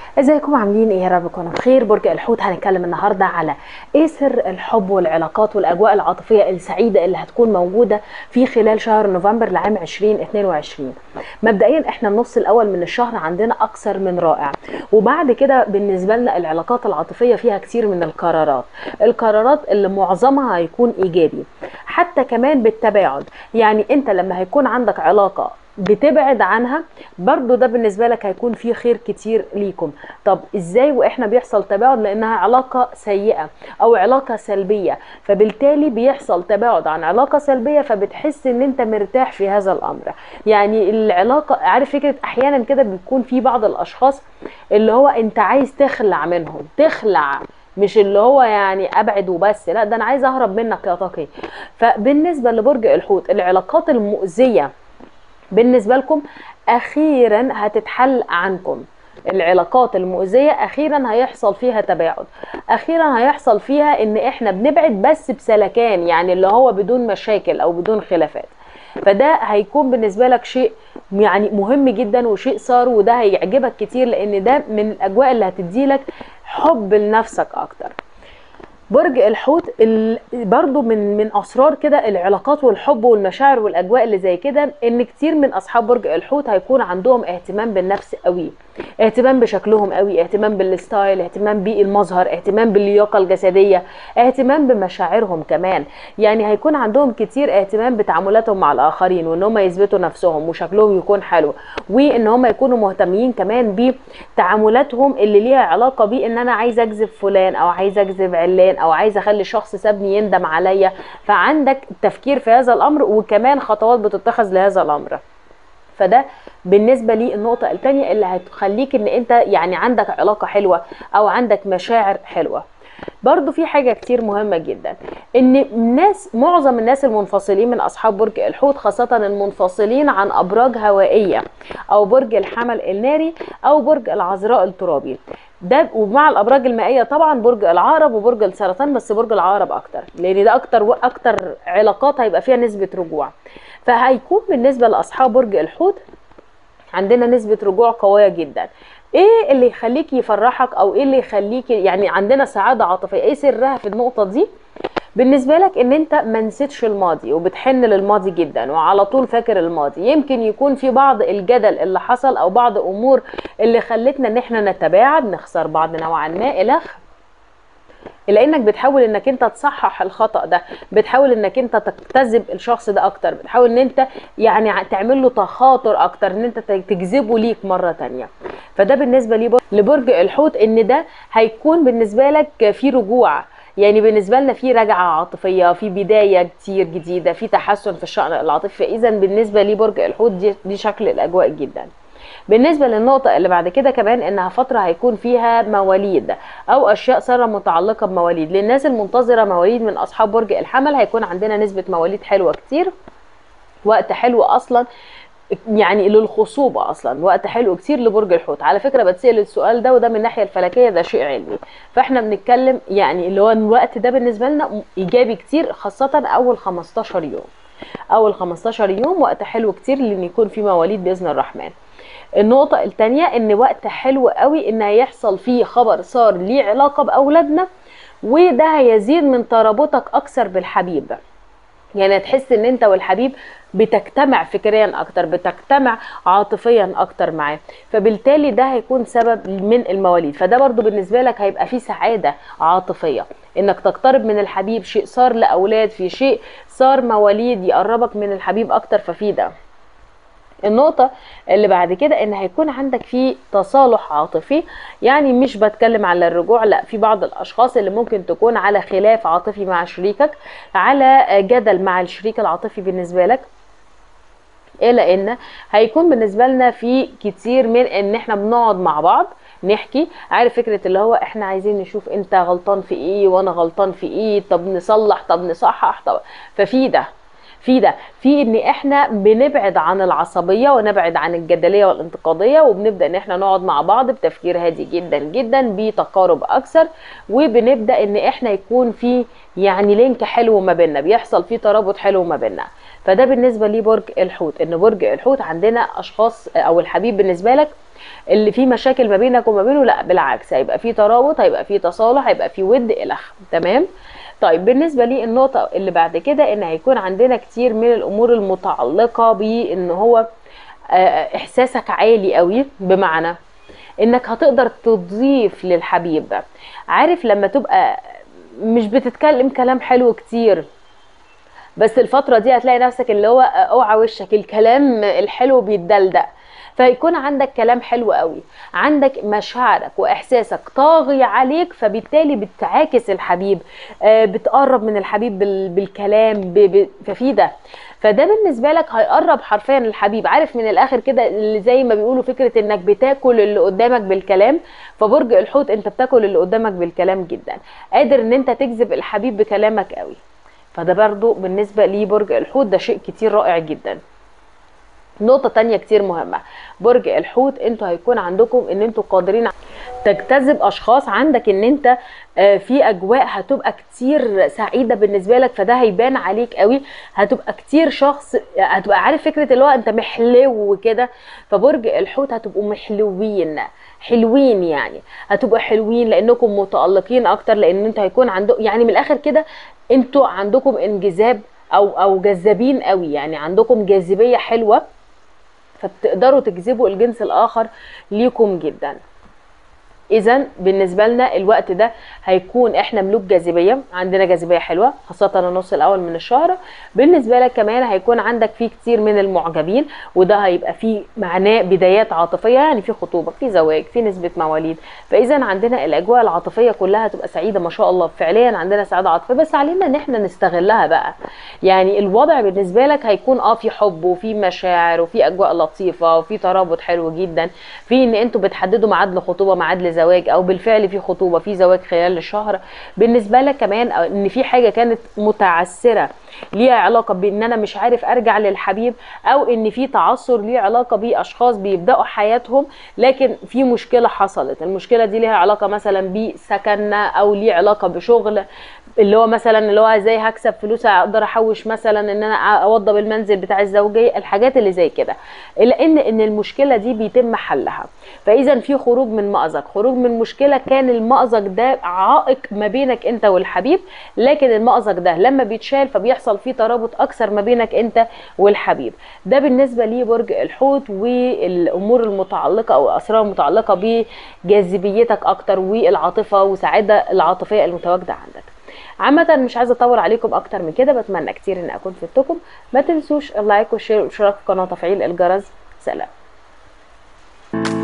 ازيكم عاملين ايه يا رب تكونوا بخير برج الحوت هنتكلم النهارده على ايه سر الحب والعلاقات والاجواء العاطفيه السعيده اللي هتكون موجوده في خلال شهر نوفمبر لعام 2022 مبدئيا احنا النص الاول من الشهر عندنا اكثر من رائع وبعد كده بالنسبه لنا العلاقات العاطفيه فيها كتير من القرارات القرارات اللي معظمها هيكون ايجابي حتى كمان بالتباعد يعني انت لما هيكون عندك علاقه بتبعد عنها برضو ده بالنسبه لك هيكون فيه خير كتير ليكم طب ازاي واحنا بيحصل تباعد لانها علاقه سيئه او علاقه سلبيه فبالتالي بيحصل تباعد عن علاقه سلبيه فبتحس ان انت مرتاح في هذا الامر يعني العلاقه عارف فكره احيانا كده بيكون في بعض الاشخاص اللي هو انت عايز تخلع منهم تخلع مش اللي هو يعني ابعد وبس لا ده انا عايز اهرب منك يا تقي فبالنسبه لبرج الحوت العلاقات المؤذيه بالنسبه لكم اخيرا هتتحل عنكم العلاقات المؤذيه اخيرا هيحصل فيها تباعد اخيرا هيحصل فيها ان احنا بنبعد بس بسلكان يعني اللي هو بدون مشاكل او بدون خلافات فده هيكون بالنسبه لك شيء يعني مهم جدا وشيء صار وده هيعجبك كتير لان ده من الاجواء اللي هتديلك حب لنفسك اكتر برج الحوت برضو من من اسرار كده العلاقات والحب والمشاعر والاجواء اللي زي كده ان كتير من اصحاب برج الحوت هيكون عندهم اهتمام بالنفس قوي اهتمام بشكلهم قوي اهتمام بالستايل اهتمام بالمظهر اهتمام باللياقه الجسديه اهتمام بمشاعرهم كمان يعني هيكون عندهم كتير اهتمام بتعاملاتهم مع الاخرين وان هم يثبتوا نفسهم وشكلهم يكون حلو وان هم يكونوا مهتمين كمان بتعاملاتهم اللي ليها علاقه بان انا عايز اجذب فلان او عايز اجذب علان او عايز اخلي شخص سابني يندم عليا فعندك تفكير في هذا الامر وكمان خطوات بتتخذ لهذا الامر فده بالنسبه لي النقطه الثانيه اللي هتخليك ان انت يعني عندك علاقه حلوه او عندك مشاعر حلوه برضو في حاجة كتير مهمة جدا ان الناس معظم الناس المنفصلين من اصحاب برج الحوت خاصة المنفصلين عن ابراج هوائية او برج الحمل الناري او برج العذراء الترابي ده ومع الابراج المائيه طبعا برج العقرب وبرج السرطان بس برج العقرب اكتر لان ده اكتر اكتر علاقات هيبقى فيها نسبه رجوع فهيكون بالنسبه لاصحاب برج الحوت عندنا نسبه رجوع قويه جدا ايه اللي يخليك يفرحك او ايه اللي يخليك يعني عندنا سعاده عاطفيه ايه سرها في النقطه دي بالنسبه لك ان انت ما نسيتش الماضي وبتحن للماضي جدا وعلى طول فاكر الماضي يمكن يكون في بعض الجدل اللي حصل او بعض امور اللي خلتنا ان احنا نتباعد نخسر بعض نوعا ما الى الا انك بتحاول انك انت تصحح الخطا ده بتحاول انك انت تجتذب الشخص ده اكتر بتحاول ان انت يعني تعمل له تخاطر اكتر ان انت تجذبه ليك مره تانية فده بالنسبه لي لبرج الحوت ان ده هيكون بالنسبه لك في رجوع يعني بالنسبه لنا في رجعه عاطفيه في بدايه كتير جديده في تحسن في الشان العاطفي فاذا بالنسبه لي برج الحوت دي, دي شكل الاجواء جدا بالنسبه للنقطه اللي بعد كده كمان انها فتره هيكون فيها مواليد او اشياء ساره متعلقه بمواليد للناس المنتظره مواليد من اصحاب برج الحمل هيكون عندنا نسبه مواليد حلوه كتير وقت حلو اصلا يعني للخصوبة أصلا وقت حلو كتير لبرج الحوت على فكرة بتسأل السؤال ده وده من الناحية الفلكية ده شيء علمي فاحنا بنتكلم يعني اللي هو الوقت ده بالنسبة لنا إيجابي كتير خاصة أول 15 يوم أول 15 يوم وقت حلو كتير لأن يكون في مواليد بإذن الرحمن النقطة التانية ان وقت حلو قوي ان هيحصل فيه خبر صار ليه علاقة باولادنا وده هيزيد من ترابطك اكثر بالحبيب يعني تحس ان انت والحبيب بتجتمع فكريا اكتر بتجتمع عاطفيا اكتر معاه فبالتالي ده هيكون سبب من المواليد فده برضو بالنسبة لك هيبقى فيه سعادة عاطفية انك تقترب من الحبيب شيء صار لاولاد في شيء صار مواليد يقربك من الحبيب اكتر ففي ده النقطة اللي بعد كده ان هيكون عندك في تصالح عاطفي يعني مش بتكلم على الرجوع لا في بعض الاشخاص اللي ممكن تكون على خلاف عاطفي مع شريكك على جدل مع الشريك العاطفي بالنسبة لك الى ان هيكون بالنسبة لنا في كتير من ان احنا بنقعد مع بعض نحكي عارف فكرة اللي هو احنا عايزين نشوف انت غلطان في ايه وانا غلطان في ايه طب نصلح طب نصحح طب ففي ده في ده في ان احنا بنبعد عن العصبيه ونبعد عن الجدليه والانتقاديه وبنبدا ان احنا نقعد مع بعض بتفكير هادي جدا جدا بتقارب اكثر وبنبدا ان احنا يكون في يعني لينك حلو ما بيننا بيحصل فيه ترابط حلو ما بيننا فده بالنسبه لبرج الحوت ان برج الحوت عندنا اشخاص او الحبيب بالنسبه لك اللي فيه مشاكل ما بينك وما بينه لا بالعكس هيبقى فيه ترابط هيبقى فيه تصالح هيبقى فيه ود الخ تمام طيب بالنسبه لي النقطه اللي بعد كده ان هيكون عندنا كتير من الامور المتعلقه بان هو آه، احساسك عالي قوي بمعنى انك هتقدر تضيف للحبيب عارف لما تبقى مش بتتكلم كلام حلو كتير بس الفترة دي هتلاقي نفسك اللي هو اوعى وشك الكلام الحلو بيتدلدق فيكون عندك كلام حلو قوي عندك مشاعرك واحساسك طاغي عليك فبالتالي بتعاكس الحبيب آه، بتقرب من الحبيب بال- بالكلام ب- ب- ففي ده فده بالنسبه لك هيقرب حرفيا الحبيب عارف من الاخر كده اللي زي ما بيقولوا فكره انك بتاكل اللي قدامك بالكلام فبرج الحوت انت بتاكل اللي قدامك بالكلام جدا قادر ان انت تجذب الحبيب بكلامك قوي فده برضو بالنسبه لبرج الحوت ده شيء كتير رائع جدا نقطة تانية كتير مهمة برج الحوت انتوا هيكون عندكم ان انتوا قادرين تجتذب اشخاص عندك ان انت آه، في اجواء هتبقى كتير سعيدة بالنسبة لك فده هيبان عليك قوي هتبقى كتير شخص هتبقى عارف فكرة اللي هو انت محلو كده فبرج الحوت هتبقوا محلوين حلوين يعني هتبقوا حلوين لانكم متألقين اكتر لان انتوا هيكون عندكم يعني من الاخر كده انتوا عندكم انجذاب او او جذابين قوي يعني عندكم جاذبية حلوة فبتقدروا تجذبوا الجنس الاخر ليكم جدا اذا بالنسبه لنا الوقت ده هيكون احنا ملوك جاذبيه عندنا جاذبيه حلوه خاصه النص الاول من الشهر بالنسبه لك كمان هيكون عندك فيه كتير من المعجبين وده هيبقى فيه معناه بدايات عاطفيه يعني في خطوبه في زواج في نسبه مواليد فاذا عندنا الاجواء العاطفيه كلها هتبقى سعيده ما شاء الله فعليا عندنا سعاده عاطفيه بس علينا ان احنا نستغلها بقى يعني الوضع بالنسبه لك هيكون اه في حب وفي مشاعر وفي اجواء لطيفه وفي ترابط حلو جدا في ان انتوا بتحددوا ميعاد لخطوبه ميعاد لزواج او بالفعل في خطوبه في زواج خلال الشهر بالنسبه لك كمان أو ان في حاجه كانت متعسره ليها علاقه بان انا مش عارف ارجع للحبيب او ان في تعثر ليه علاقه باشخاص بيبداوا حياتهم لكن في مشكله حصلت المشكله دي ليها علاقه مثلا بسكن او ليه علاقه بشغل اللي هو مثلا اللي هو ازاي هكسب فلوس اقدر احوش مثلا ان انا اوضب المنزل بتاع الزوجيه الحاجات اللي زي كده الا ان ان المشكله دي بيتم حلها فاذا في خروج من مأزق خروج من مشكله كان المأزق ده عائق ما بينك انت والحبيب لكن المأزق ده لما بيتشال فبيحصل فيه ترابط اكثر ما بينك انت والحبيب ده بالنسبه لبرج الحوت والامور المتعلقه او الاسرار المتعلقه بجاذبيتك اكتر والعاطفه والسعاده العاطفيه المتواجده عندك عامة مش عايزة اطول عليكم اكتر من كده بتمنى كتير ان اكون فدتكم ما تنسوش اللايك والشير والاشتراك في القناة وتفعيل الجرس سلام